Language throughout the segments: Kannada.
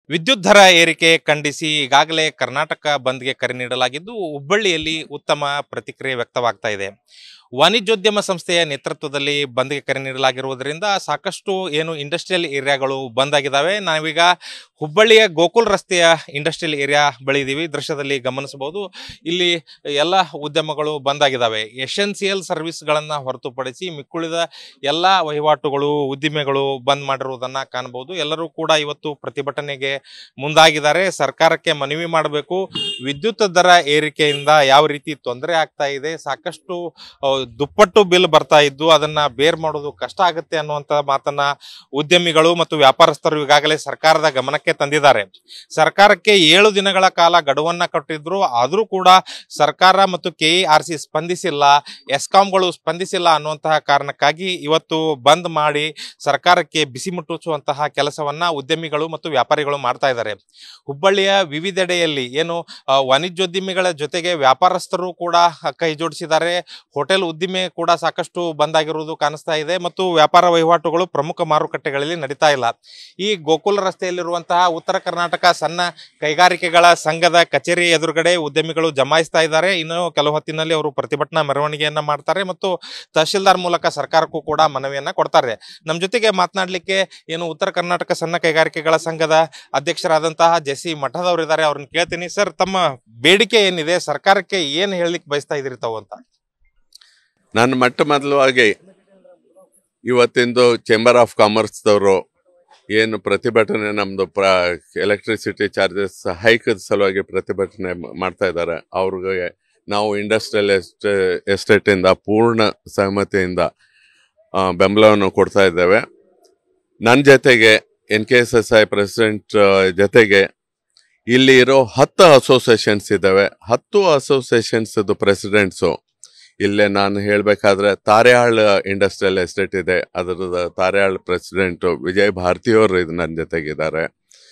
ವಿದ್ಯುತ್ ದರ ಏರಿಕೆ ಖಂಡಿಸಿ ಈಗಾಗಲೇ ಕರ್ನಾಟಕ ಬಂದ್ಗೆ ಕರೆ ನೀಡಲಾಗಿದ್ದು ಹುಬ್ಬಳ್ಳಿಯಲ್ಲಿ ಉತ್ತಮ ಪ್ರತಿಕ್ರಿಯೆ ವ್ಯಕ್ತವಾಗ್ತಾ ಇದೆ ವಾಣಿಜ್ಯೋದ್ಯಮ ಸಂಸ್ಥೆಯ ನೇತೃತ್ವದಲ್ಲಿ ಬಂದ್ಗೆ ಕರೆ ನೀಡಲಾಗಿರುವುದರಿಂದ ಸಾಕಷ್ಟು ಏನು ಇಂಡಸ್ಟ್ರಿಯಲ್ ಏರಿಯಾಗಳು ಬಂದ್ ಆಗಿದ್ದಾವೆ ನಾವೀಗ ಹುಬ್ಬಳ್ಳಿಯ ಗೋಕುಲ್ ರಸ್ತೆಯ ಇಂಡಸ್ಟ್ರಿಯಲ್ ಏರಿಯಾ ಬಳಿ ಇದೀವಿ ದೃಶ್ಯದಲ್ಲಿ ಗಮನಿಸಬಹುದು ಇಲ್ಲಿ ಎಲ್ಲ ಉದ್ಯಮಗಳು ಬಂದ್ ಆಗಿದ್ದಾವೆ ಎಸೆನ್ಸಿಯಲ್ ಸರ್ವಿಸ್ಗಳನ್ನು ಹೊರತುಪಡಿಸಿ ಮಿಕ್ಕುಳಿದ ಎಲ್ಲ ವಹಿವಾಟುಗಳು ಉದ್ದಿಮೆಗಳು ಬಂದ್ ಮಾಡಿರುವುದನ್ನ ಕಾಣಬಹುದು ಎಲ್ಲರೂ ಕೂಡ ಇವತ್ತು ಪ್ರತಿಭಟನೆಗೆ ಮುಂದಾಗಿದ್ದಾರೆ ಸರ್ಕಾರಕ್ಕೆ ಮನವಿ ಮಾಡಬೇಕು ವಿದ್ಯುತ್ ದರ ಏರಿಕೆಯಿಂದ ಯಾವ ರೀತಿ ತೊಂದರೆ ಆಗ್ತಾ ಇದೆ ಸಾಕಷ್ಟು ಆ, ದುಪ್ಪಟ್ಟು ಬಿಲ್ ಬರ್ತಾ ಇದ್ದು ಅದನ್ನ ಬೇರ್ ಮಾಡೋದು ಕಷ್ಟ ಆಗುತ್ತೆ ಅನ್ನುವಂತ ಮಾತನ್ನ ಉದ್ಯಮಿಗಳು ಮತ್ತು ವ್ಯಾಪಾರಸ್ಥರು ಈಗಾಗಲೇ ಸರ್ಕಾರದ ಗಮನಕ್ಕೆ ತಂದಿದ್ದಾರೆ ಸರ್ಕಾರಕ್ಕೆ ಏಳು ದಿನಗಳ ಕಾಲ ಗಡುವನ್ನ ಕಟ್ಟಿದ್ರು ಆದರೂ ಕೂಡ ಸರ್ಕಾರ ಮತ್ತು ಕೆ ಆರ್ ಸಿ ಸ್ಪಂದಿಸಿಲ್ಲ ಎಸ್ಕಾಂಗಳು ಸ್ಪಂದಿಸಿಲ್ಲ ಅನ್ನುವಂತಹ ಕಾರಣಕ್ಕಾಗಿ ಇವತ್ತು ಬಂದ್ ಮಾಡಿ ಸರ್ಕಾರಕ್ಕೆ ಬಿಸಿ ಮುಟ್ಟಿಸುವಂತಹ ಕೆಲಸವನ್ನ ಉದ್ಯಮಿಗಳು ಮತ್ತು ವ್ಯಾಪಾರಿಗಳು ಮಾಡ್ತಾ ಇದ್ದಾರೆ ಹುಬ್ಬಳ್ಳಿಯ ವಿವಿಧೆಡೆಯಲ್ಲಿ ಏನು ಆ, ವಾಣಿಜ್ಯೋದ್ಯಮಿಗಳ ಜೊತೆಗೆ ವ್ಯಾಪಾರಸ್ಥರು ಕೂಡ ಕೈ ಜೋಡಿಸಿದ್ದಾರೆ ಹೋಟೆಲ್ ಉದ್ದಿಮೆ ಕೂಡ ಸಾಕಷ್ಟು ಬಂದಾಗಿರುವುದು ಕಾಣಿಸ್ತಾ ಇದೆ ಮತ್ತು ವ್ಯಾಪಾರ ವಹಿವಾಟುಗಳು ಪ್ರಮುಖ ಮಾರುಕಟ್ಟೆಗಳಲ್ಲಿ ನಡೀತಾ ಇಲ್ಲ ಈ ಗೋಕುಲ ರಸ್ತೆಯಲ್ಲಿರುವಂತಹ ಉತ್ತರ ಕರ್ನಾಟಕ ಸಣ್ಣ ಕೈಗಾರಿಕೆಗಳ ಸಂಘದ ಕಚೇರಿ ಎದುರುಗಡೆ ಉದ್ಯಮಿಗಳು ಜಮಾಯಿಸ್ತಾ ಇದ್ದಾರೆ ಇನ್ನು ಕೆಲವು ಹೊತ್ತಿನಲ್ಲಿ ಅವರು ಪ್ರತಿಭಟನಾ ಮೆರವಣಿಗೆಯನ್ನ ಮಾಡ್ತಾರೆ ಮತ್ತು ತಹಶೀಲ್ದಾರ್ ಮೂಲಕ ಸರ್ಕಾರಕ್ಕೂ ಕೂಡ ಮನವಿಯನ್ನ ಕೊಡ್ತಾರೆ ನಮ್ಮ ಜೊತೆಗೆ ಮಾತನಾಡಲಿಕ್ಕೆ ಏನು ಉತ್ತರ ಕರ್ನಾಟಕ ಸಣ್ಣ ಕೈಗಾರಿಕೆಗಳ ಸಂಘದ ಅಧ್ಯಕ್ಷರಾದಂತಹ ಜೆಸಿ ಮಠದವರು ಇದ್ದಾರೆ ಅವ್ರನ್ನ ಕೇಳ್ತೀನಿ ಸರ್ ತಮ್ಮ ಬೇಡಿಕೆ ಏನಿದೆ ಸರ್ಕಾರಕ್ಕೆ ಏನ್ ಹೇಳಲಿಕ್ಕೆ ಬಯಸ್ತಾ ಇದ್ರಿ ತಾವು ಅಂತ ನನ್ನ ಮೊಟ್ಟ ಮೊದಲವಾಗಿ ಇವತ್ತಿಂದು ಚೇಂಬರ್ ಆಫ್ ಕಾಮರ್ಸ್ದವರು ಏನು ಪ್ರತಿಭಟನೆ ನಮ್ಮದು ಪ್ರ ಎಲೆಕ್ಟ್ರಿಸಿಟಿ ಚಾರ್ಜಸ್ ಹೈಕದ ಸಲುವಾಗಿ ಪ್ರತಿಭಟನೆ ಮ- ಮಾಡ್ತಾ ಇದ್ದಾರೆ ಅವ್ರಿಗೆ ನಾವು ಇಂಡಸ್ಟ್ರಿಯಲ್ ಎಸ್ಟೇ ಎಸ್ಟೇಟಿಂದ ಪೂರ್ಣ ಸಹಮತಿಯಿಂದ ಆ, ಬೆಂಬಲವನ್ನು ಕೊಡ್ತಾ ಇದ್ದೇವೆ ನನ್ನ ಜೊತೆಗೆ N K S S I president ಜೊತೆಗೆ ಇಲ್ಲಿ ಇರೋ ಹತ್ತು ಅಸೋಸಿಯೇಷನ್ಸ್ ಇದ್ದಾವೆ ಹತ್ತು ಅಸೋಸಿಯೇಷನ್ಸ್ ಪ್ರೆಸಿಡೆಂಟ್ಸು ಇಲ್ಲೇ ನಾನು ಹೇಳಬೇಕಾದ್ರೆ ತಾರೆಹಾಳ್ ಇಂಡಸ್ಟ್ರಿಯಲ್ ಎಸ್ಟೇಟ್ ಇದೆ ಅದರದ ತಾರೆಹಾಳ್ ಪ್ರೆಸಿಡೆಂಟ್ ವಿಜಯ್ ಭಾರತಿಯವರು ಇದು ನನ್ನ ಜೊತೆಗಿದ್ದಾರೆ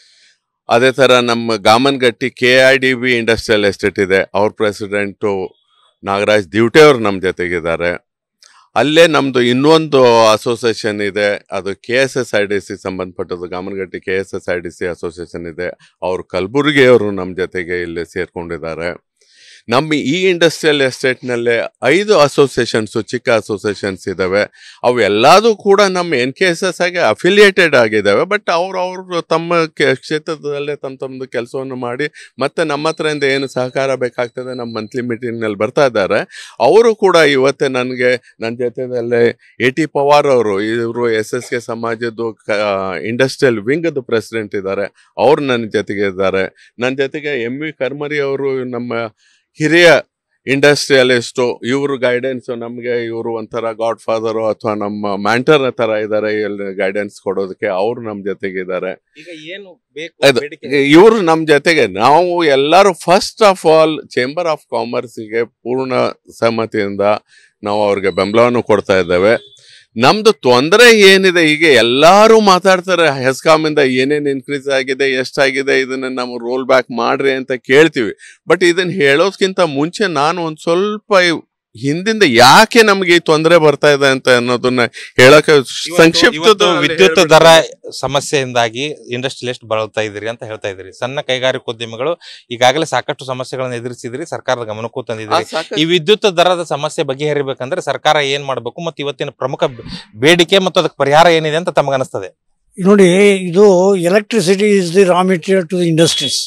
ಅದೇ ಥರ ನಮ್ಮ Gamanagatti K I D B industrial estate ಇದೆ ಅವ್ರ ಪ್ರೆಸಿಡೆಂಟು ನಾಗರಾಜ್ ದಿವಟೆ ಅವರು ನಮ್ಮ ಜೊತೆಗಿದ್ದಾರೆ ಅಲ್ಲೇ ನಮ್ಮದು ಇನ್ನೊಂದು ಅಸೋಸಿಯೇಷನ್ ಇದೆ ಅದು K S S I D C ಸಂಬಂಧಪಟ್ಟದ್ದು Gamanagatti K S S I D C association ಇದೆ ಅವರು ಕಲಬುರಗಿಯವರು ನಮ್ಮ ಜೊತೆಗೆ ಇಲ್ಲಿ ಸೇರ್ಕೊಂಡಿದ್ದಾರೆ ನಮ್ಮ ಈ ಇಂಡಸ್ಟ್ರಿಯಲ್ ಎಸ್ಟೇಟ್ನಲ್ಲೇ ಐದು ಅಸೋಸಿಯೇಷನ್ಸು ಚಿಕ್ಕ ಅಸೋಸಿಯೇಷನ್ಸ್ ಇದ್ದಾವೆ ಅವು ಎಲ್ಲದೂ ಕೂಡ ನಮ್ಮ ಎನ್ ಕೆ ಎಸ್ ಎಸ್ ಆಗಿ ಅಫಿಲಿಯೇಟೆಡ್ ಆಗಿದ್ದಾವೆ ಬಟ್ ಅವ್ರು ಅವರು ತಮ್ಮ ಕೆ- ಕ್ಷೇತ್ರದಲ್ಲೇ ತಮ್ಮ ತಮ್ಮದು ಕೆಲಸವನ್ನು ಮಾಡಿ ಮತ್ತೆ ನಮ್ಮ ಹತ್ರದಿಂದ ಏನು ಸಹಕಾರ ಬೇಕಾಗ್ತದೆ ನಮ್ಮ ಮಂತ್ಲಿ ಮೀಟಿಂಗ್ನಲ್ಲಿ ಬರ್ತಾ ಇದ್ದಾರೆ ಅವರು ಕೂಡ ಇವತ್ತೇ ನನಗೆ ನನ್ನ ಜೊತೆದಲ್ಲೇ ಎ ಟಿ ಪವಾರ್ ಅವರು ಇವರು ಎಸ್ ಎಸ್ ಕೆ ಸಮಾಜದ್ದು ಇಂಡಸ್ಟ್ರಿಯಲ್ ವಿಂಗದ ಪ್ರೆಸಿಡೆಂಟ್ ಇದ್ದಾರೆ ಅವ್ರು ನನ್ನ ಜೊತೆಗೆ ಇದ್ದಾರೆ ನನ್ನ ಜೊತೆಗೆ ಎಂ ವಿ ಕರ್ಮರಿ ಅವರು ನಮ್ಮ ಹಿರಿಯ ಇಂಡಸ್ಟ್ರಿಯಲಿಸ್ಟು ಇವರು ಗೈಡೆನ್ಸ್ ನಮಗೆ ಇವರು ಒಂಥರ ಗಾಡ್ ಫಾದರು ಅಥವಾ ನಮ್ಮ ಮ್ಯಾಂಟರ್ ತರ ಇದ್ದಾರೆ ಇಲ್ಲಿ ಗೈಡೆನ್ಸ್ ಕೊಡೋದಕ್ಕೆ ಅವ್ರು ನಮ್ಮ ಜೊತೆಗಿದ್ದಾರೆ ಈಗ ಏನು ಬೇಕು ಅದು- ಬೇಡಿಕೆ ಇವರು ನಮ್ಮ ಜೊತೆಗೆ ನಾವು ಎಲ್ಲರೂ first of all chamber of ಕಾಮರ್ಸ್ಗೆ ಪೂರ್ಣ ಸಹಮತಿಯಿಂದ ನಾವು ಅವ್ರಿಗೆ ಬೆಂಬಲವನ್ನು ಕೊಡ್ತಾ ಇದ್ದೇವೆ ನಮ್ದು ತೊಂದರೆ ಏನಿದೆ ಈಗ ಎಲ್ಲರೂ ಮಾತಾಡ್ತಾರೆ ಹೆಸ್ಕಾಮ್ ಇಂದ ಏನೇನ್ ಇನ್ಕ್ರೀಸ್ ಆಗಿದೆ ಎಷ್ಟಾಗಿದೆ ಇದನ್ನ ನಾವು ರೋಲ್ ಬ್ಯಾಕ್ ಮಾಡ್ರಿ ಅಂತ ಕೇಳ್ತೀವಿ ಬಟ್ ಇದನ್ನ ಹೇಳೋದ್ಕಿಂತ ಮುಂಚೆ ನಾನು ಒಂದ್ ಸ್ವಲ್ಪ ಇವ್- ಹಿಂದಿಂದ ಯಾಕೆ ನಮ್ಗೆ ಈ ತೊಂದರೆ ಬರ್ತಾ ಇದೆ ಅಂತ ಅನ್ನೋದನ್ನ ಹೇಳಕ್ಕೆ ಇವತ್ತು- ಸಂಕ್ಷಿಪ್ತ ಇವತ್ತು ವಿದ್ಯುತ್ ದರ ಸಮಸ್ಯೆಯಿಂದಾಗಿ ಇಂಡಸ್ಟ್ರಿಯಲಿಸ್ಟ್ ಬಳಲ್ತಾ ಇದ್ದೀರಿ ಅಂತ ಹೇಳ್ತಾ ಇದ್ದೀರಿ ಸಣ್ಣ ಕೈಗಾರಿಕೋದ್ಯಮಿಗಳು ಈಗಾಗಲೇ ಸಾಕಷ್ಟು ಸಮಸ್ಯೆಗಳನ್ನು ಎದುರಿಸಿದ್ರಿ ಸರ್ಕಾರದ ಗಮನಕ್ಕೂ ತಂದಿದ್ದೀರಿ ಈ ವಿದ್ಯುತ್ ದರದ ಸಮಸ್ಯೆ ಬಗೆಹರಿಬೇಕಂದ್ರೆ ಸರ್ಕಾರ ಏನ್ ಮಾಡಬೇಕು ಮತ್ತು ಇವತ್ತಿನ ಪ್ರಮುಖ ಬೆ- ಬೇಡಿಕೆ ಮತ್ತು ಅದಕ್ಕೆ ಪರಿಹಾರ ಏನಿದೆ ಅಂತ ತಮಗನಿಸ್ತದೆ ನೋಡಿ ಇದು electricity is the raw material to the industries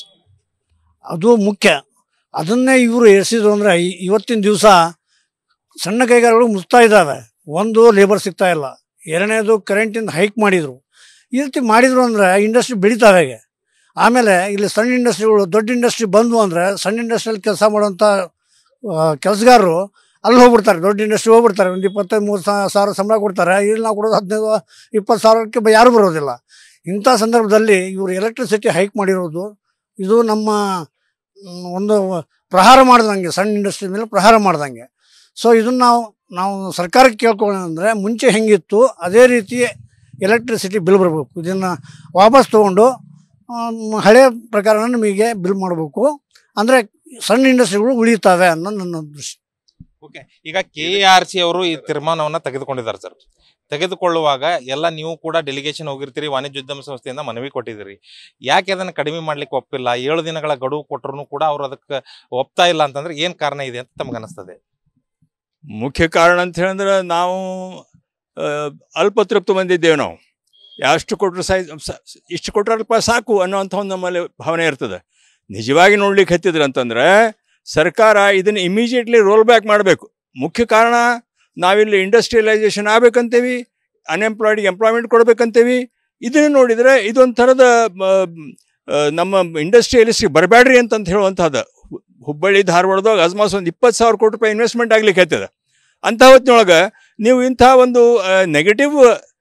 ಅದು ಮುಖ್ಯ ಅದನ್ನೇ ಇವರು ಎಸಿದ್ರು ಅಂದರೆ ಇವತ್ತಿನ ದಿವಸ ಸಣ್ಣ ಕೈಗಾರಿಕೆಗಳು ಮುಚ್ತಾ ಇದ್ದಾವೆ ಒಂದು ಲೇಬರ್ ಸಿಗ್ತಾ ಇಲ್ಲ ಎರಡನೇದು ಕರೆಂಟಿಂದ ಹೈಕ್ ಮಾಡಿದರು ಈ ರೀತಿ ಮಾಡಿದ್ರು ಅಂದರೆ ಇಂಡಸ್ಟ್ರಿ ಬೆಳೀತಾವೆ ಹೇಗೆ ಆಮೇಲೆ ಇಲ್ಲಿ ಸಣ್ಣ ಇಂಡಸ್ಟ್ರಿಗಳು ದೊಡ್ಡ ಇಂಡಸ್ಟ್ರಿ ಬಂದು ಅಂದರೆ ಸಣ್ಣ ಇಂಡಸ್ಟ್ರಿಯಲ್ಲಿ ಕೆಲಸ ಮಾಡುವಂಥ ಕೆಲಸಗಾರರು ಅಲ್ಲಿ ಹೋಗ್ಬಿಡ್ತಾರೆ ದೊಡ್ಡ ಇಂಡಸ್ಟ್ರಿ ಹೋಗ್ಬಿಡ್ತಾರೆ ಒಂದು ಇಪ್ಪತ್ತೈದು ಮೂರು ಸಾವಿರ ಸಂಬಳ ಕೊಡ್ತಾರೆ ಇಲ್ಲಿ ನಾವು ಕೊಡೋದು ಹದಿನೈದು ಇಪ್ಪತ್ತು ಸಾವಿರಕ್ಕೆ ಬ- ಯಾರೂ ಬರೋದಿಲ್ಲ ಇಂಥ ಸಂದರ್ಭದಲ್ಲಿ ಇವರು ಎಲೆಕ್ಟ್ರಿಸಿಟಿ ಹೈಕ್ ಮಾಡಿರೋದು ಇದು ನಮ್ಮ ಮ್, ಒಂದು ಪ್ರಹಾರ ಮಾಡ್ದಂಗೆ ಸಣ್ಣ ಇಂಡಸ್ಟ್ರಿ ಮೇಲೆ ಪ್ರಹಾರ ಮಾಡ್ದಂಗೆ ಸೊ ಇದನ್ನು ನಾವು ನಾವು ಸರ್ಕಾರಕ್ಕೆ ಕೇಳ್ಕೊಳ್ಳೋದಂದರೆ ಮುಂಚೆ ಹೆಂಗಿತ್ತು ಅದೇ ರೀತಿ ಎಲೆಕ್ಟ್ರಿಸಿಟಿ ಬಿಲ್ ಬರಬೇಕು ಇದನ್ನು ವಾಪಸ್ ತೊಗೊಂಡು ಆಮ್, ಹಳೆಯ ಪ್ರಕಾರ ನಮಗೆ ಬಿಲ್ ಮಾಡಬೇಕು ಅಂದರೆ ಸಣ್ಣ ಇಂಡಸ್ಟ್ರಿಗಳು ಉಳಿತಾವೆ ಅನ್ನೋ ನನ್ನ ದೃಷ್ಟಿ ಓಕೆ ಈಗ ಕೆ ಆರ್ ಸಿ ಅವರು ಈ ತೀರ್ಮಾನವನ್ನ ತೆಗೆದುಕೊಂಡಿದ್ದಾರೆ ಸರ್ ತೆಗೆದುಕೊಳ್ಳುವಾಗ ಎಲ್ಲ ನೀವು ಕೂಡ ಡೆಲಿಗೇಷನ್ ಹೋಗಿರ್ತೀರಿ ವಾಣಿಜ್ಯೋದ್ಯಮ ಸಂಸ್ಥೆಯಿಂದ ಮನವಿ ಕೊಟ್ಟಿದ್ದೀರಿ ಯಾಕೆ ಅದನ್ನು ಕಡಿಮೆ ಮಾಡ್ಲಿಕ್ಕೆ ಒಪ್ಪಿಲ್ಲ ಏಳು ದಿನಗಳ ಗಡುವು ಕೊಟ್ಟರು ಕೂಡ ಅವ್ರು ಅದಕ್ಕೆ ಒಪ್ತಾ ಇಲ್ಲ ಅಂತಂದ್ರೆ ಏನ್ ಕಾರಣ ಇದೆ ಅಂತ ತಮ್ಗೆ ಅನಿಸ್ತದೆ ಮುಖ್ಯ ಕಾರಣ ಅಂತ ಹೇಳಿದ್ರೆ ನಾವು ಆ, ಅಲ್ಪತೃಪ್ತ ಬಂದಿದ್ದೇವೆ ನಾವು ಎಷ್ಟು ಕೊಟ್ಟರು ಸೈ ಸ- ಇಷ್ಟು ಕೊಟ್ಟರಲ್ಪ ಸಾಕು ಅನ್ನೋಂಥ ಒಂದು ನಮ್ಮಲ್ಲಿ ಭಾವನೆ ಇರ್ತದೆ ನಿಜವಾಗಿ ನೋಡ್ಲಿಕ್ಕೆ ಹತ್ತಿದ್ರು ಅಂತಂದ್ರೆ ಸರ್ಕಾರ ಇದನ್ನು ಇಮಿಡಿಯೇಟ್ಲಿ ರೋಲ್ ಬ್ಯಾಕ್ ಮಾಡಬೇಕು ಮುಖ್ಯ ಕಾರಣ ನಾವಿಲ್ಲಿ ಇಂಡಸ್ಟ್ರಿಯಲೈಸೇಷನ್ ಆಗ್ಬೇಕಂತೇವಿ ಅನ್ಎಂಪ್ಲಾಯ್ಡ್ಗೆ ಎಂಪ್ಲಾಯ್ಮೆಂಟ್ ಕೊಡ್ಬೇಕಂತೇವಿ ಇದನ್ನು ನೋಡಿದರೆ ಇದೊಂದು ಥರದ ಮ, ಆ, ನಮ್ಮ ಇಂಡಸ್ಟ್ರಿಯಲಿಸ್ಟಿಗೆ ಬರಬೇಡ್ರಿ ಅಂತಂತ ಹೇಳುವಂಥದ್ದು ಹು- ಹುಬ್ಬಳ್ಳಿ ಧಾರವಾಡದಾಗ ಅಜ್ಮಾಸ್ ಒಂದು ಇಪ್ಪತ್ತು ಸಾವಿರ ಕೋಟಿ ರೂಪಾಯಿ ಇನ್ವೆಸ್ಟ್ಮೆಂಟ್ ಆಗ್ಲಿಕ್ಕೆ ಹತ್ತದ ಅಂಥ ಹೊತ್ತಿನೊಳಗೆ ನೀವು ಇಂಥ ಒಂದು ನೆಗೆಟಿವ್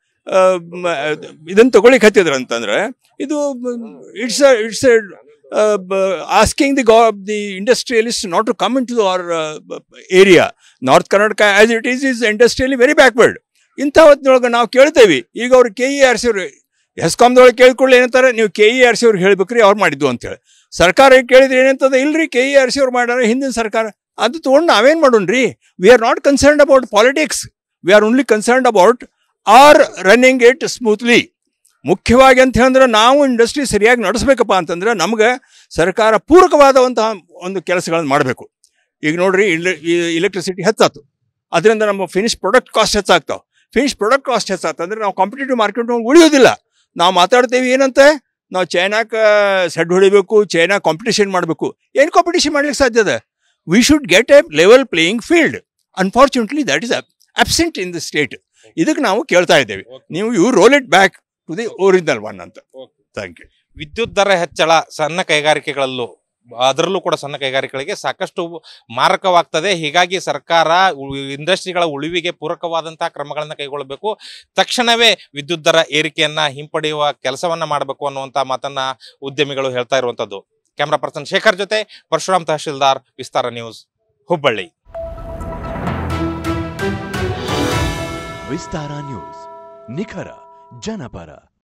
ಇದನ್ನು ತಗೊಳ್ಳಿಕ್ಕೆ ಹತ್ತಿದ್ರ ಅಂತಂದ್ರೆ ಇದು ಇಟ್ಸ್ ಇಟ್ಸ್ ಆಸ್ಕಿಂಗ್ ದಿ ಗಾ the industrialist not to come in to our area north Karnataka as it is is industrially very backward ಇಂಥ ಹೊತ್ತಿನೊಳಗೆ ನಾವು ಕೇಳ್ತೇವೆ ಈಗ ಅವ್ರು ಕೆ ಇ ಆರ್ ಸಿ ಅವರು ಹೆಸ್ಕಾಮ್ದೊಳಗೆ ಕೇಳ್ಕೊಳ್ಳಿ ಏನಂತಾರೆ ನೀವು ಕೆ ಇ ಆರ್ ಸಿ ಅವ್ರಿಗೆ ಹೇಳ್ಬೇಕ್ರಿ ಅವ್ರು ಮಾಡಿದ್ದು ಅಂತೇಳಿ ಸರ್ಕಾರ ಕೇಳಿದ್ರೆ ಏನಂತದ ಇಲ್ರಿ ಕೆ ಇ ಆರ್ ಸಿ ಅವ್ರು ಮಾಡ್ಯಾರ ಹಿಂದಿನ ಸರ್ಕಾರ ಅದು ತೊಗೊಂಡು ನಾವೇನು ಮಾಡೋಣ್ರಿ we are not concerned about politics we are only concerned about our running it smoothly ಮುಖ್ಯವಾಗಿ ಅಂತ ಹೇಳಿದ್ರೆ ನಾವು ಇಂಡಸ್ಟ್ರಿ ಸರಿಯಾಗಿ ನಡೆಸ್ಬೇಕಪ್ಪ ಅಂತಂದ್ರೆ ನಮ್ಗೆ ಸರ್ಕಾರ ಪೂರಕವಾದಂತಹ ಒಂದು ಕೆಲಸಗಳನ್ನು ಮಾಡಬೇಕು ಈಗ ನೋಡ್ರಿ ಇಲೆಕ್ಟ್ರಿಸಿಟಿ ಹೆಚ್ಚಾತು ಅದರಿಂದ ನಮ್ಮ ಫಿನಿಶ್ ಪ್ರಾಡಕ್ಟ್ ಕಾಸ್ಟ್ ಹೆಚ್ಚಾಗ್ತಾವೆ ಫಿನಿಶ್ ಪ್ರಾಡಕ್ಟ್ ಕಾಸ್ಟ್ ಹೆಚ್ಚಾಗ್ತಂದ್ರೆ ನಾವು ಕಾಂಪಿಟೇಟಿವ್ ಮಾರ್ಕೆಟ್ ಉಳಿಯೋದಿಲ್ಲ ನಾವು ಮಾತಾಡ್ತೇವೆ ಏನಂತೆ ನಾವು ಚೈನಾಕ್ಕೆ ಸೆಡ್ ಹೊಡಿಬೇಕು ಚೈನಾ ಕಾಂಪಿಟೇಷನ್ ಮಾಡಬೇಕು ಏನು ಕಾಂಪಿಟೇಷನ್ ಮಾಡ್ಲಿಕ್ಕೆ ಸಾಧ್ಯ ಇದೆ we should get a level playing field unfortunately that is absent in the state ಇದಕ್ಕೆ ನಾವು ಕೇಳ್ತಾ ಇದ್ದೇವೆ ನೀವು you roll it back to the original one ಅಂತ ಥ್ಯಾಂಕ್ ಯು ವಿದ್ಯುತ್ ದರ ಹೆಚ್ಚಳ ಸಣ್ಣ ಕೈಗಾರಿಕೆಗಳಲ್ಲೂ ಅದರಲ್ಲೂ ಕೂಡ ಸಣ್ಣ ಕೈಗಾರಿಕೆಗಳಿಗೆ ಸಾಕಷ್ಟು ಮಾರಕವಾಗ್ತದೆ ಹೀಗಾಗಿ ಸರ್ಕಾರ ಉ- ಇಂಡಸ್ಟ್ರಿಗಳ ಉಳಿವಿಗೆ ಪೂರಕವಾದಂತಹ ಕ್ರಮಗಳನ್ನ ಕೈಗೊಳ್ಳಬೇಕು ತಕ್ಷಣವೇ ವಿದ್ಯುತ್ ದರ ಏರಿಕೆಯನ್ನ ಹಿಂಪಡೆಯುವ ಕೆಲಸವನ್ನ ಮಾಡಬೇಕು ಅನ್ನುವಂತ ಮಾತನ್ನ ಉದ್ಯಮಿಗಳು ಹೇಳ್ತಾ ಇರುವಂತದ್ದು ಕ್ಯಾಮ್ರಾ ಪರ್ಸನ್ ಶೇಖರ್ ಜೊತೆ ಪರಶುರಾಮ್ ತಹಶೀಲ್ದಾರ್ ವಿಸ್ತಾರ ನ್ಯೂಸ್ ಹುಬ್ಬಳ್ಳಿ ವಿಸ್ತಾರ ನ್ಯೂಸ್ ನಿಖರ ಜನಪರ